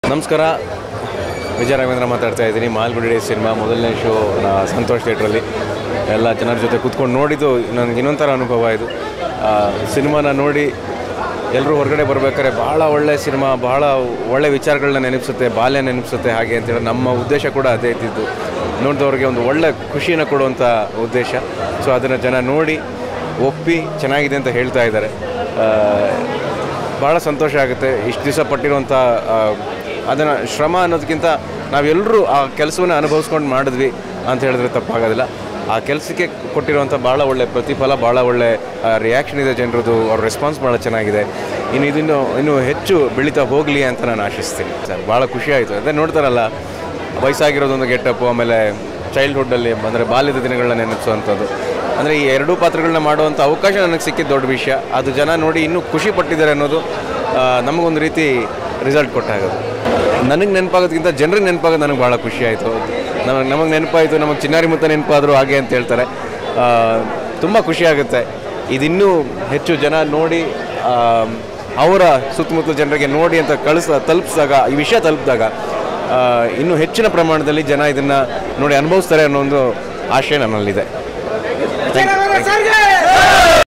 ನಮಸ್ಕಾರ ವಿಜಯ ರಾಘವೇಂದ್ರ ಮಾತಾಡ್ತಾ ಇದ್ದೀನಿ ಮಾಲ್ಗುಡಿ ಡೇ ಸಿನಿಮಾ ಮೊದಲನೇ ಶೋ ಸಂತೋಷ್ ಥಿಯೇಟ್ರಲ್ಲಿ ಎಲ್ಲ ಜನರ ಜೊತೆ ಕೂತ್ಕೊಂಡು ನೋಡಿದ್ದು ನನಗೆ ಇನ್ನೊಂಥರ ಅನುಭವ ಇದು ಆ, ಸಿನಿಮಾನ ನೋಡಿ ಎಲ್ಲರೂ ಹೊರಗಡೆ ಬರ್ಬೇಕಾದ್ರೆ ಭಾಳ ಒಳ್ಳೆ ಸಿನಿಮಾ ಭಾಳ ಒಳ್ಳೆ ವಿಚಾರಗಳನ್ನ ನೆನಪಿಸುತ್ತೆ ಬಾಲ್ಯ ನೆನಪಿಸುತ್ತೆ ಹಾಗೆ ಅಂತೇಳಿ ನಮ್ಮ ಉದ್ದೇಶ ಕೂಡ ಅದೇ ಇದ್ದಿದ್ದು ನೋಡಿದವ್ರಿಗೆ ಒಂದು ಒಳ್ಳೆ ಖುಷಿನ ಕೊಡುವಂಥ ಉದ್ದೇಶ ಸೊ ಅದನ್ನು ಜನ ನೋಡಿ ಒಪ್ಪಿ ಚೆನ್ನಾಗಿದೆ ಅಂತ ಹೇಳ್ತಾ ಇದ್ದಾರೆ ಆ, ಭಾಳ ಸಂತೋಷ ಆಗುತ್ತೆ ಇಷ್ಟು ದಿವಸ ಪಟ್ಟಿರುವಂಥ ಅದನ್ನು ಶ್ರಮ ಅನ್ನೋದಕ್ಕಿಂತ ನಾವೆಲ್ಲರೂ ಆ ಕೆಲಸವನ್ನು ಅನುಭವಿಸ್ಕೊಂಡು ಮಾಡಿದ್ವಿ ಅಂತ ಹೇಳಿದ್ರೆ ತಪ್ಪಾಗೋದಿಲ್ಲ ಆ ಕೆಲಸಕ್ಕೆ ಕೊಟ್ಟಿರುವಂಥ ಭಾಳ ಒಳ್ಳೆ ಪ್ರತಿಫಲ ಭಾಳ ಒಳ್ಳೆ ರಿಯಾಕ್ಷನ್ ಇದೆ ಜನರದು ಅವ್ರ ರೆಸ್ಪಾನ್ಸ್ ಭಾಳ ಚೆನ್ನಾಗಿದೆ ಇನ್ನು ಇದನ್ನು ಇನ್ನೂ ಹೆಚ್ಚು ಬೆಳೀತಾ ಹೋಗಲಿ ಅಂತ ನಾನು ಆಶಿಸ್ತೀನಿ ಸರ್ ಭಾಳ ಖುಷಿ ಆಯಿತು ಅದೇ ನೋಡ್ತಾರಲ್ಲ ವಯಸ್ಸಾಗಿರೋದೊಂದು ಗೆಟಪ್ಪು ಆಮೇಲೆ ಚೈಲ್ಡ್ಹುಡ್ಡಲ್ಲಿ ಅಂದರೆ ಬಾಲ್ಯದ ದಿನಗಳನ್ನ ನೆನಪಿಸುವಂಥದ್ದು ಅಂದರೆ ಈ ಎರಡೂ ಪಾತ್ರಗಳನ್ನ ಮಾಡುವಂಥ ಅವಕಾಶ ನನಗೆ ಸಿಕ್ಕಿದ ದೊಡ್ಡ ವಿಷಯ ಅದು ಜನ ನೋಡಿ ಇನ್ನೂ ಖುಷಿ ಪಟ್ಟಿದ್ದಾರೆ ಅನ್ನೋದು ಆ, ನಮಗೊಂದು ರೀತಿ ರಿಸಲ್ಟ್ ಕೊಟ್ಟಾಗೋದು ನನಗೆ ನೆನಪಾಗೋದಕ್ಕಿಂತ ಜನರಿಗೆ ನೆನಪಾಗೋದು ನನಗೆ ಭಾಳ ಖುಷಿ ಆಯಿತು ನಮಗೆ ನಮಗೆ ನೆನಪಾಯಿತು ನಮಗೆ ಚಿನ್ನಾರಿ ಮುತ್ತ ನೆನಪಾದರು ಹಾಗೆ ಅಂತ ಹೇಳ್ತಾರೆ ತುಂಬ ಖುಷಿ ಆಗುತ್ತೆ ಇದಿನ್ನೂ ಹೆಚ್ಚು ಜನ ನೋಡಿ ಆ, ಅವರ ಸುತ್ತಮುತ್ತಲ ಜನರಿಗೆ ನೋಡಿ ಅಂತ ಕಳಿಸ ತಲುಪಿಸಿದಾಗ ಈ ವಿಷಯ ತಲುಪಿದಾಗ ಇನ್ನೂ ಹೆಚ್ಚಿನ ಪ್ರಮಾಣದಲ್ಲಿ ಜನ ಇದನ್ನು ನೋಡಿ ಅನುಭವಿಸ್ತಾರೆ ಅನ್ನೋ ಒಂದು ಆಶಯ ನನ್ನಲ್ಲಿದೆ